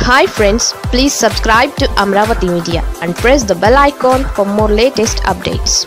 hi friends please subscribe to Amaravati media and press the bell icon for more latest updates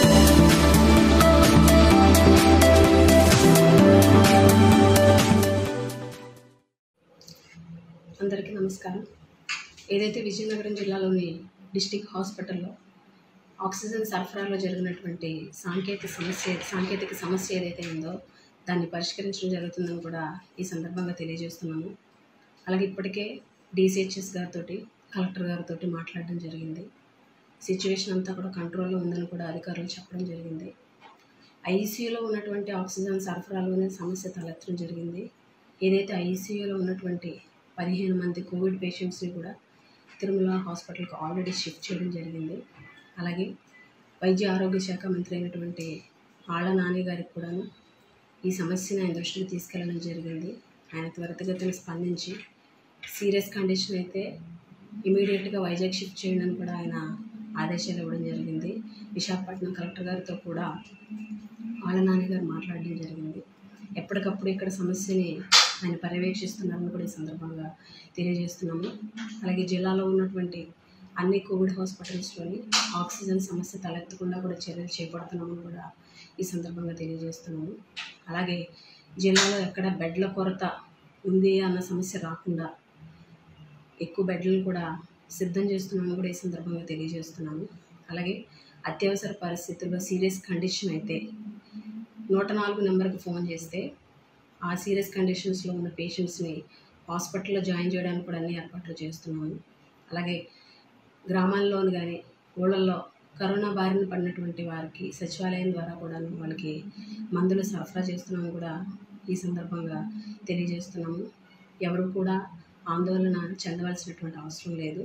అందరికీ నమస్కారం ఏదైతే విజయనగరం జిల్లాలోని district హాస్పిటల్లో oxygen సరఫరాలో జరిగినటువంటి సాంకేతిక సమస్య సాంకేతిక సమస్య ఏదైతే ఉందో దాన్ని పరిష్కరించడం జరుగుతుందని కూడా ఈ సందర్భంగా తెలియజేస్తున్నాము అలాగే ఇప్పటికే డీసీహెచ్ఎస్ గారితో కలెక్టర్ గారితో మాట్లాడడం జరిగింది సిచ్యువేషన్ అంతా కూడా కంట్రోల్లో ఉందని కూడా అధికారులు చెప్పడం జరిగింది ఐసీయూలో ఉన్నటువంటి ఆక్సిజన్ సరఫరాలోనే సమస్య తలెత్తడం జరిగింది ఏదైతే ఐసీయూలో ఉన్నటువంటి పదిహేను మంది కోవిడ్ పేషెంట్స్ని కూడా తిరుమల హాస్పిటల్కి ఆల్రెడీ షిఫ్ట్ చేయడం జరిగింది అలాగే వైద్య ఆరోగ్య శాఖ మంత్రి అయినటువంటి ఆళ్ల నాని గారికి కూడాను ఈ సమస్యను ఆయన దృష్టికి తీసుకెళ్ళడం జరిగింది ఆయన త్వరితగతిన స్పందించి సీరియస్ కండిషన్ అయితే ఇమీడియట్గా వైజాగ్ షిఫ్ట్ చేయండి అని కూడా ఆయన ఆదేశాలు ఇవ్వడం జరిగింది విశాఖపట్నం కలెక్టర్ గారితో కూడా ఆళ్ళ నాని గారు మాట్లాడడం జరిగింది ఎప్పటికప్పుడు ఇక్కడ సమస్యని ఆయన పర్యవేక్షిస్తున్నారని కూడా ఈ సందర్భంగా తెలియజేస్తున్నాము అలాగే జిల్లాలో ఉన్నటువంటి అన్ని కోవిడ్ హాస్పిటల్స్లోని ఆక్సిజన్ సమస్య తలెత్తకుండా కూడా చర్యలు చేపడుతున్నామని కూడా ఈ సందర్భంగా తెలియజేస్తున్నాము అలాగే జిల్లాలో ఎక్కడ బెడ్ల కొరత ఉంది అన్న సమస్య రాకుండా ఎక్కువ బెడ్లను కూడా సిద్ధం చేస్తున్నామని కూడా ఈ సందర్భంగా తెలియజేస్తున్నాము అలాగే అత్యవసర పరిస్థితుల్లో సీరియస్ కండిషన్ అయితే నూట నాలుగు నెంబర్కి ఫోన్ చేస్తే ఆ సీరియస్ కండిషన్స్లో ఉన్న పేషెంట్స్ని హాస్పిటల్లో జాయిన్ చేయడానికి కూడా అన్ని ఏర్పాట్లు చేస్తున్నాము అలాగే గ్రామాల్లోని కానీ ఊళ్ళల్లో కరోనా బారిన పడినటువంటి వారికి సచివాలయం ద్వారా కూడా వాళ్ళకి మందులు సరఫరా చేస్తున్నాము కూడా ఈ సందర్భంగా తెలియజేస్తున్నాము ఎవరు కూడా ఆందోళన చెందవలసినటువంటి అవసరం లేదు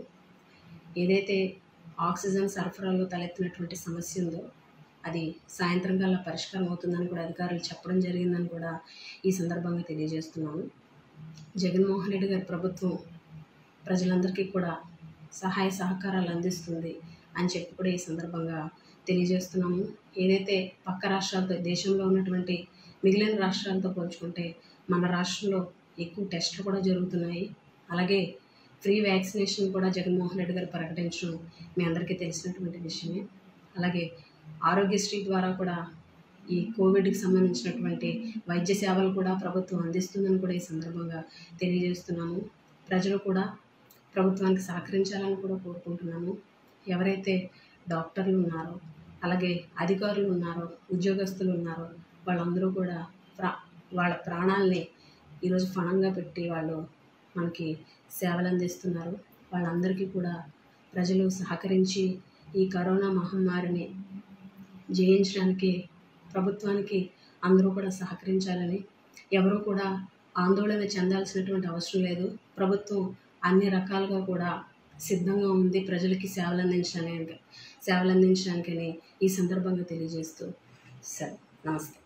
ఏదైతే ఆక్సిజన్ సరఫరాలో తలెత్తినటువంటి సమస్య ఉందో అది సాయంత్రం కల్లా పరిష్కారం అవుతుందని కూడా అధికారులు చెప్పడం జరిగిందని కూడా ఈ సందర్భంగా తెలియజేస్తున్నాము జగన్మోహన్ రెడ్డి గారి ప్రభుత్వం ప్రజలందరికీ కూడా సహాయ సహకారాలు అందిస్తుంది అని చెప్పి కూడా ఈ సందర్భంగా తెలియజేస్తున్నాము ఏదైతే పక్క రాష్ట్రాలతో దేశంలో ఉన్నటువంటి మిగిలిన రాష్ట్రాలతో పోల్చుకుంటే మన రాష్ట్రంలో ఎక్కువ టెస్టులు కూడా జరుగుతున్నాయి అలాగే ఫ్రీ వ్యాక్సినేషన్ కూడా జగన్మోహన్ రెడ్డి గారు ప్రకటించడం మీ అందరికీ తెలిసినటువంటి విషయమే అలాగే ఆరోగ్యశ్రీ ద్వారా కూడా ఈ కోవిడ్కి సంబంధించినటువంటి వైద్య సేవలు కూడా ప్రభుత్వం అందిస్తుందని కూడా ఈ సందర్భంగా తెలియజేస్తున్నాము ప్రజలు కూడా ప్రభుత్వానికి సహకరించాలని కూడా కోరుకుంటున్నాము ఎవరైతే డాక్టర్లు ఉన్నారో అలాగే అధికారులు ఉన్నారో ఉద్యోగస్తులు ఉన్నారో వాళ్ళందరూ కూడా ప్రా వాళ్ళ ప్రాణాలని ఈరోజు ఫణంగా పెట్టి వాళ్ళు మనకి సేవలు అందిస్తున్నారు వాళ్ళందరికీ కూడా ప్రజలు సహకరించి ఈ కరోనా మహమ్మారిని జయించడానికి ప్రభుత్వానికి అందరూ కూడా సహకరించాలని ఎవరు కూడా ఆందోళన చెందాల్సినటువంటి అవసరం లేదు ప్రభుత్వం అన్ని రకాలుగా కూడా సిద్ధంగా ఉంది ప్రజలకి సేవలు అందించడానికి సేవలు అందించడానికని ఈ సందర్భంగా తెలియజేస్తూ సరే నమస్తే